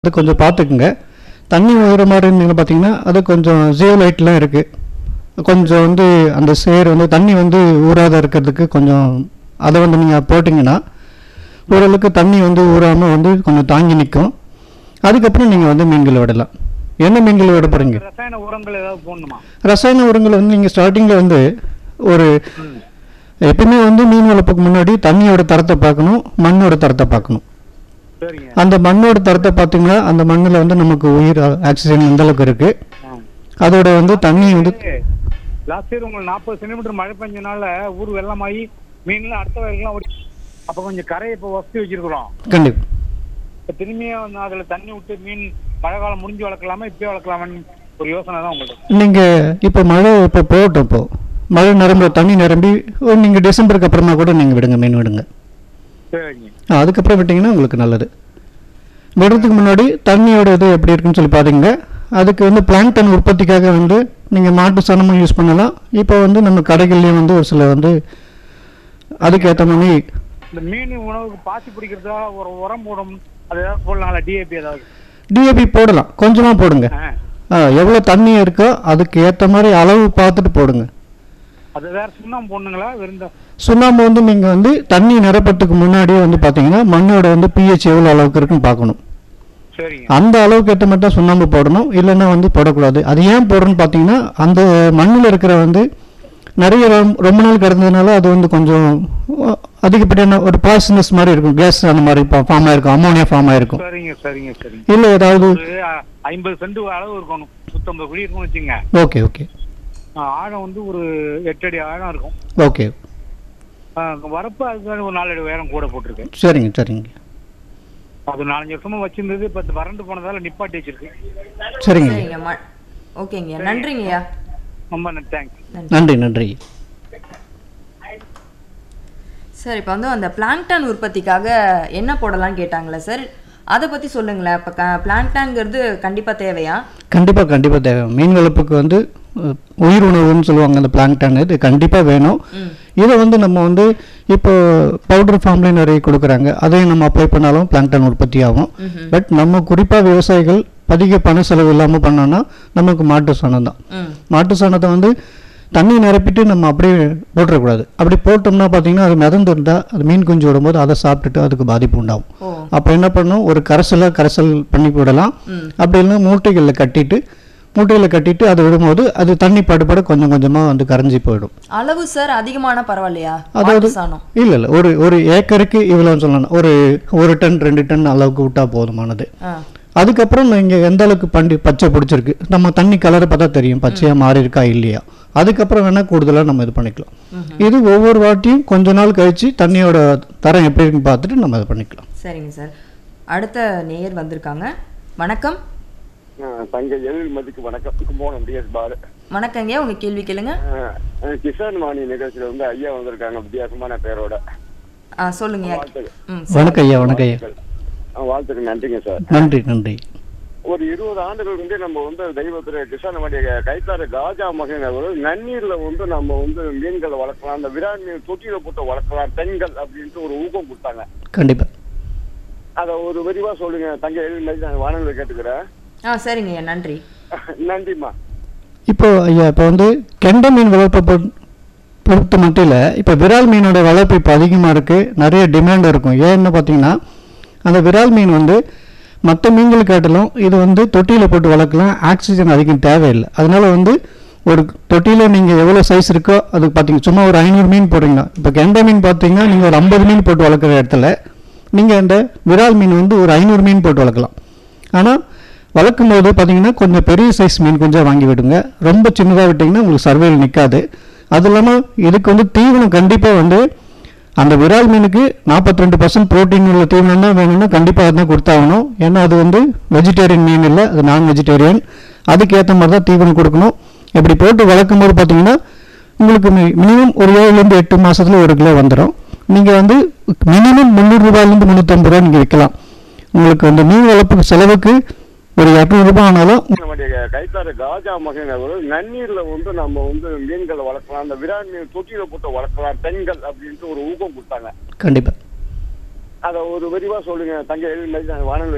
அது கொஞ்சம் பார்த்துக்குங்க தண்ணி உயிர மாதிரி இருந்தீங்க பார்த்தீங்கன்னா அது கொஞ்சம் ஜியோ லைட்லாம் இருக்குது கொஞ்சம் வந்து அந்த சேர் வந்து தண்ணி வந்து ஊறாத இருக்கிறதுக்கு கொஞ்சம் அதை வந்து நீங்கள் போட்டிங்கன்னா ஓரளவுக்கு தண்ணி வந்து ஊறாமல் வந்து கொஞ்சம் தாங்கி நிற்கும் அதுக்கப்புறம் நீங்கள் வந்து மீன்கள் விடலாம் என்ன மீன்கள் விட போகிறீங்க ரசாயன உரங்கள் ஏதாவது போடணுமா ரசாயன உரங்கள் வந்து நீங்கள் ஸ்டார்டிங்கில் வந்து ஒரு ம். எப்பவுமே வந்து மீன் வளர்ப்புக்கு முன்னாடி தண்ணியோட தரத்தை பார்க்கணும் மண்ணோட தரத்தை பார்க்கணும் சரிங்க அந்த மண்ணோட தரத்தை பார்த்தீங்கன்னா அந்த மண்ணில் வந்து நமக்கு உயிர் ஆக்சிஜன் எந்த அளவுக்கு இருக்கு அதோட வந்து தண்ணி வந்து லாஸ்ட் இயர் உங்களுக்கு நாற்பது சென்டிமீட்டர் மழை பெஞ்சனால ஊர் வெள்ளமாயி மீன்லாம் அடுத்த வரைக்கும் ஓடி அப்ப கொஞ்சம் கரையை இப்போ வசதி வச்சிருக்கிறோம் கண்டிப்பாக இப்ப திரும்பியும் வந்து அதுல தண்ணி விட்டு மீன் மழை காலம் முடிஞ்சு வளர்க்கலாமா இப்பயே வளர்க்கலாமான்னு ஒரு யோசனை தான் உங்களுக்கு நீங்கள் இப்போ மழை இப்போ போகட்டும் இப்போ மழை நிரம்ப தண்ணி நிரம்பி நீங்கள் டிசம்பருக்கு அப்புறமா கூட நீங்கள் விடுங்க மீன் விடுங்க சரிங்க ஆ, அதுக்கப்புறம் விட்டிங்கன்னா உங்களுக்கு நல்லது விடுறதுக்கு முன்னாடி தண்ணியோட இது எப்படி இருக்குன்னு சொல்லி பாருங்க அதுக்கு வந்து பிளாங்டன் உற்பத்திக்காக வந்து நீங்கள் மாட்டு சாணமும் யூஸ் பண்ணலாம் இப்போ வந்து நம்ம கடைகள்லேயும் வந்து ஒரு சில வந்து அதுக்கேற்ற மாதிரி இந்த மீன் உணவுக்கு பாசி பிடிக்கிறதா ஒரு உரம் போடும் அது ஏதாவது போடலாம்ல டிஏபி ஏதாவது டிஏபி போடலாம் கொஞ்சமாக போடுங்க ஆ. ஆ எவ்வளோ தண்ணி இருக்கோ அதுக்கு ஏற்ற மாதிரி அளவு பார்த்துட்டு போடுங்க அது வேற சுண்ணாம்பு போடணுங்களா வெறும் சுண்ணாம்பு வந்து நீங்கள் வந்து தண்ணி நிரப்பத்துக்கு முன்னாடியே வந்து பார்த்தீங்கன்னா மண்ணோட வந்து பிஹெச் எவ்வளோ அளவுக்கு இருக்குன்னு பார்க்கணும் சரிங்க அந்த அளவுக்கு ஏற்ற மட்டும் சுண்ணாம்பு போடணும் இல்லைன்னா வந்து போடக்கூடாது அது ஏன் போடுறோன்னு பார்த்தீங்கன்னா அந்த மண்ணில் இருக்கிற வந்து நிறைய ரொம்ப- ரொம்ப நாள் கிடந்ததுனால அது வந்து கொஞ்சம் அஹ், அதிகப்படியான ஒரு பாய்சனஸ் மாதிரி இருக்கும் கேஸ் அந்த மாதிரி ஃபார்ம் ஆயிருக்கும் அமோனியா ஃபார்ம் ஆயிருக்கும் சரிங்க சரிங்க சரிங்க இல்லை ஏதாவது ஒரு அ- ஐம்பது சென்ட் அளவு இருக்கணும் நூத்தம்பது குழி இருக்கும்னு வச்சுங்க ஓகே ஓகே ஆ, ஆழம் வந்து ஒரு எட்டு அடி ஆழம் இருக்கும் ஓகே ஆ, வரப்பு அதுக்கு ஒரு நாலு அடி உயரம் கூட போட்டிருக்கு சரிங்க சரிங்க அது நாலஞ்சு வருஷமா வச்சிருந்தது இப்ப இது வறண்டு போனதால நிப்பாட்டி வச்சிருக்கு சரிங்க சரிங்க ம- ஓகேங்கய்யா நன்றிங்கய்யா ரொம்ப தேங்க்ஸ் நன்றி நன்றி நன்றி சார் இப்போ வந்து அந்த பிளாங்டன் உற்பத்திக்காக என்ன போடலாம்னு கேட்டாங்களே சார் அதை பற்றி சொல்லுங்களேன் இப்போ க பிளாங்டான்ங்கிறது கண்டிப்பாக தேவையா கண்டிப்பாக கண்டிப்பாக தேவை மீன் வளர்ப்புக்கு வந்து அஹ், உயிர் உணவுன்னு சொல்லுவாங்க அந்த பிளாங்டன் இது கண்டிப்பாக வேணும் ம் இதை வந்து நம்ம வந்து இப்போ பவுடர் ஃபார்ம்லேயும் நிறைய கொடுக்குறாங்க அதையும் நம்ம அப்ளை பண்ணாலும் பிளாங்டன் உற்பத்தி ஆகும் ம்ஹும். பட் நம்ம குறிப்பாக விவசாயிகள் அதிக பண செலவு இல்லாமல் பண்ணோன்னா நமக்கு மாட்டு சாணம் தான் ம் மாட்டு சாணத்தை வந்து தண்ணி நிரப்பிட்டு நம்ம அப்படியே போட்டுறக்கூடாது அப்படி போட்டோம்னா பார்த்தீங்கன்னா அது மிதந்து இருந்தால் அது மீன் குஞ்சு விடும்போது அதை சாப்பிட்டுட்டு அதுக்கு பாதிப்பு உண்டாகும் ஓ அப்போ என்ன பண்ணணும் ஒரு கரைசலை கரைசல் பண்ணி விடலாம் ம் அப்படி இல்லைன்னா மூட்டைகளில் கட்டிட்டு மூட்டையில் கட்டிட்டு அதை விடும்போது அது தண்ணி படுபட கொஞ்சம் கொஞ்சமாக வந்து கரைஞ்சி போயிடும் அளவு சார் அதிகமான பரவாயில்லையா அதாவது மாட்டு சாணம் இல்லை இல்லை ஒரு ஒரு ஏக்கருக்கு இவ்வளோன்னு சொல்லலாம் ஒரு ஒரு டன் ரெண்டு டன் அளவுக்கு விட்டால் போதுமானது ஆ அதுக்கப்புறம் நீங்கள் எந்த அளவுக்கு பண்டி பச்சை பிடிச்சிருக்கு நம்ம தண்ணி கலரை பார்த்தா தெரியும் பச்சையாக மாறி இருக்கா இல்லையா அதுக்கப்புறம் வேணால் கூடுதலாக நம்ம இது பண்ணிக்கலாம் ம்ஹும். இது ஒவ்வொரு வாட்டியும் கொஞ்ச நாள் கழித்து தண்ணியோட தரம் எப்படி இருக்குன்னு பார்த்துட்டு நம்ம இது பண்ணிக்கலாம் சரிங்க சார் அடுத்த நேயர் வந்திருக்காங்க வணக்கம் தங்க எழில் மதிக்கு வணக்கம் கும்போணம் டிஎஸ் பாரு வணக்கங்க உங்க கேள்வி கேளுங்க அஹ், அஹ், கிசான் வாணி நிகழ்ச்சியில வந்து ஐயா வந்திருக்காங்க வித்தியாசமான பேரோட ஆ சொல்லுங்க வாழ்த்துக்கள் ம் வணக்கம் ஐயா வணக்கம் ஐயா அஹ், வாழ்த்துக்கள் நன்றிங்க சார் நன்றி நன்றி ஒரு இருபது ஆண்டுகள் வந்து நம்ம வந்து தெய்வத்துல கிசான் வாணி கைத்தாறு காஜா மகன் அவர் நன்னீர்ல வந்து நம்ம வந்து மீன்களை வளர்க்கலாம் அந்த விராட் மீன் தொட்டியில போட்டு வளர்க்கலாம் பெண்கள் அப்படின்ட்டு ஒரு ஊக்கம் கொடுத்தாங்க கண்டிப்பாக அத ஒரு விரிவா சொல்லுங்க தங்க எழில் மதி நான் வானொலியில் கேட்டுக்கிறேன் ஆ சரிங்க ஐயா நன்றி நன்றிம்மா இப்போ ஐயா இப்போ வந்து கெண்டை மீன் வளர்ப்பை பொறு- பொறுத்த மட்டில் இப்போ விரால் மீனோட வளர்ப்பு இப்போ அதிகமாக இருக்குது நிறைய டிமாண்ட் இருக்கும் ஏன்னு பார்த்தீங்கன்னா அந்த விரால் மீன் வந்து மற்ற மீன்கள் காட்டிலும் இது வந்து தொட்டியில் போட்டு வளர்க்கலாம் ஆக்சிஜன் அதிகம் தேவையில்லை அதனால வந்து ஒரு தொட்டியில் நீங்கள் எவ்வளோ சைஸ் இருக்கோ அதுக்கு பார்த்தீங்க சும்மா ஒரு ஐநூறு மீன் போடுறீங்கன்னா இப்போ கெண்டை மீன் பார்த்தீங்கன்னா நீங்கள் ஒரு ஐம்பது மீன் போட்டு வளர்க்குற இடத்துல நீங்கள் இந்த விரால் மீன் வந்து ஒரு ஐநூறு மீன் போட்டு வளர்க்கலாம் ஆனால் வளர்க்கும் போது பார்த்தீங்கன்னா கொஞ்சம் பெரிய சைஸ் மீன் கொஞ்சம் வாங்கி விடுங்க ரொம்ப சின்னதாக விட்டிங்கன்னா உங்களுக்கு சர்வேல் நிற்காது அது இல்லாமல் இதுக்கு வந்து தீவனம் கண்டிப்பாக வந்து அந்த விரால் மீனுக்கு நாற்பத்தி ரெண்டு பர்சன்ட் ப்ரோட்டீன் உள்ள தீவனம் தான் வேணும்னா கண்டிப்பாக அதுதான் கொடுத்தாகணும் ஏன்னா அது வந்து வெஜிடேரியன் மீன் இல்லை அது நான் வெஜிடேரியன் அதுக்கு ஏற்ற மாதிரி தான் தீவனம் கொடுக்கணும் இப்படி போட்டு வளர்க்கும் போது பார்த்தீங்கன்னா உங்களுக்கு மினிமம் ஒரு ஏழுலேருந்து எட்டு மாசத்துல ஒரு கிலோ வந்துடும் நீங்கள் வந்து மினிமம் முந்நூறுரூபாயிலேருந்து முந்நூற்றம்பது ரூபா நீங்கள் விற்கலாம் உங்களுக்கு அந்த மீன் வளர்ப்பு செலவுக்கு ஒரு இரநூறுபா ஆனாலும் நம்முடைய கைத்தாறு காஜா மகன் அவர் நன்னீர்ல வந்து நம்ம வந்து மீன்களை வளர்க்கலாம் அந்த விராட் மீன் தொட்டியில போட்டு வளர்க்கலாம் பெண்கள் அப்படின்ட்டு ஒரு ஊக்கம் கொடுத்தாங்க கண்டிப்பாக அத ஒரு விரிவா சொல்லுங்க தங்க எழில் மதி நான் வானொலியில்